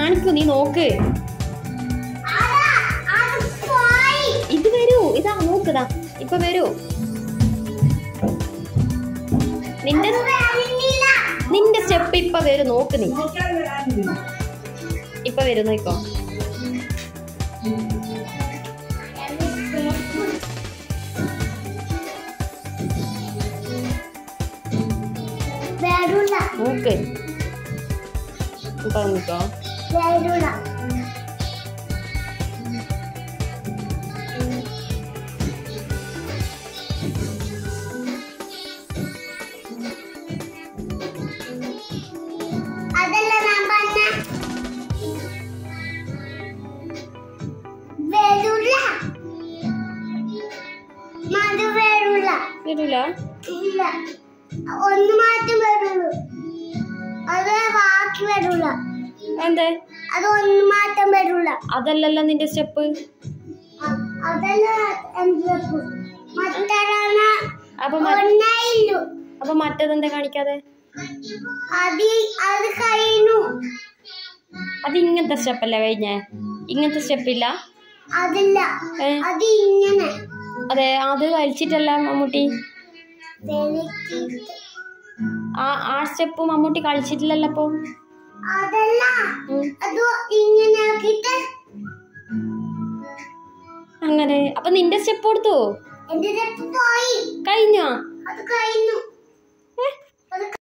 കാണിക്കൂ നീ നോക്ക് അതാ, അത് പോയി. ഇത് വരൂ ഇതാ നോക്കുതാ ഇപ്പൊ വരൂ നിന്റെ അത് വരുന്നില്ല. നിന്റെ സ്റ്റെപ്പ് ഇപ്പൊ വരും നോക്ക് നീ ഇപ്പൊ വരും നോക്കോ വരൂല, നോക്ക് ഇപ്പൊ നോക്കോ വരൂല. അതല്ല ഞാൻ പറഞ്ഞ വരൂല മത് വരൂല വരൂല ഇല്ല ഒന്ന് മാറ്റം വരുള്ളൂ അത് ബാക്കി വരൂല എന്തേ അത് ഒന്ന് മാറ്റം വരൂല അതല്ലല്ലോ നിന്റെ സ്റ്റെപ്പ് അ- അതല്ല എന്ത് മറ്റൊരാണ് അപ്പൊ മ- ഒന്നായില്ലു അപ്പൊ മറ്റേതെന്താ കാണിക്കാതെ അത് അത് കഴിഞ്ഞു അത് ഇങ്ങനത്തെ സ്റ്റെപ്പല്ലേ കഴിഞ്ഞേ ഇങ്ങനത്തെ സ്റ്റെപ്പ് ഇല്ല അതില്ല ഏ? അത് ഇങ്ങനെ അതെ അത് കളിച്ചിട്ടല്ല മമ്മൂട്ടി വെളുത്തിട്ട്. ആ ആ സ്റ്റെപ്പ് മമ്മൂട്ടി കളിച്ചിട്ടില്ലല്ലോ അപ്പൊ അതല്ല ഉം. അത് ഇങ്ങനെ ആക്കിയിട്ട് അങ്ങനെ അപ്പൊ നിന്റെ സ്റ്റെപ്പ് കൊടുത്തു എന്റെ പോയി കഴിഞ്ഞോ അത് കഴിഞ്ഞു